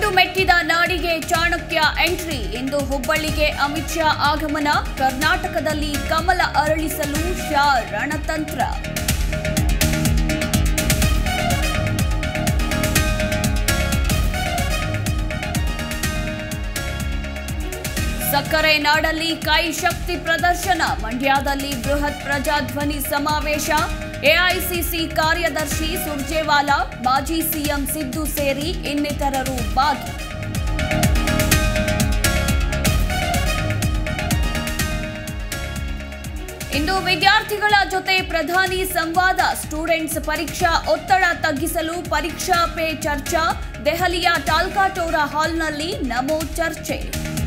ಗಂಡು ಮೆಟ್ಟಿದ ನಾಡಿಗೆ ಚಾಣಕ್ಯ ಎಂಟ್ರಿ ಇಂದು ಹುಬ್ಬಳ್ಳಿಗೆ ಅಮಿತ್ ಶಾ ಆಗಮನ ಕರ್ನಾಟಕದಲ್ಲಿ ಕಮಲ ಅರಳಿಸಲು ಶಾ ರಣತಂತ್ರ ಸಕ್ಕರೆ ನಾಡಲ್ಲಿ ಕೈ ಶಕ್ತಿ ಪ್ರದರ್ಶನ ಮಂಡ್ಯದಲ್ಲಿ ಬೃಹತ್ ಪ್ರಜಾಧ್ವನಿ ಸಮಾವೇಶ ಎಐಸಿಸಿ ಕಾರ್ಯದರ್ಶಿ ಸುರ್ಜೇವಾಲಾ ಮಾಜಿ ಸಿಎಂ ಸಿದ್ದು ಸೇರಿ ಇನ್ನಿತರರು ಭಾಗಿ ಇಂದು ವಿದ್ಯಾರ್ಥಿಗಳ ಜೊತೆ ಪ್ರಧಾನಿ ಸಂವಾದ ಸ್ಟೂಡೆಂಟ್ಸ್ ಪರೀಕ್ಷಾ ಒತ್ತಡ ತಗ್ಗಿಸಲು ಪರೀಕ್ಷಾ ಪೇ ಚರ್ಚಾ ದೆಹಲಿಯ ಟಾಲ್ಕಾಟೋರಾ ಹಾಲ್ನಲ್ಲಿ ನಮೋ ಚರ್ಚೆ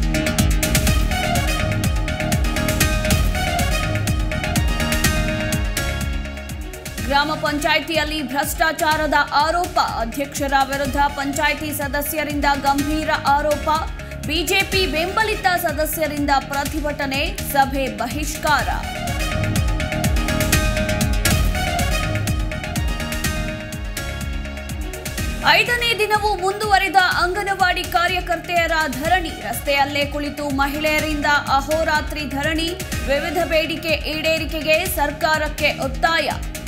ಗ್ರಾಮ ಪಂಚಾಯಿತಿಯಲ್ಲಿ ಭ್ರಷ್ಟಾಚಾರದ ಆರೋಪ ಅಧ್ಯಕ್ಷರ ವಿರುದ್ಧ ಪಂಚಾಯಿತಿ ಸದಸ್ಯರಿಂದ ಗಂಭೀರ ಆರೋಪ ಬಿಜೆಪಿ ಬೆಂಬಲಿತ ಸದಸ್ಯರಿಂದ ಪ್ರತಿಭಟನೆ ಸಭೆ ಬಹಿಷ್ಕಾರ ಐದನೇ ದಿನವೂ ಮುಂದುವರೆದ ಅಂಗನವಾಡಿ ಕಾರ್ಯಕರ್ತೆಯರ ಧರಣಿ ರಸ್ತೆಯಲ್ಲೇ ಕುಳಿತು ಮಹಿಳೆಯರಿಂದ ಅಹೋರಾತ್ರಿ ಧರಣಿ ವಿವಿಧ ಬೇಡಿಕೆ ಈಡೇರಿಕೆಗೆ ಸರ್ಕಾರಕ್ಕೆ ಒತ್ತಾಯ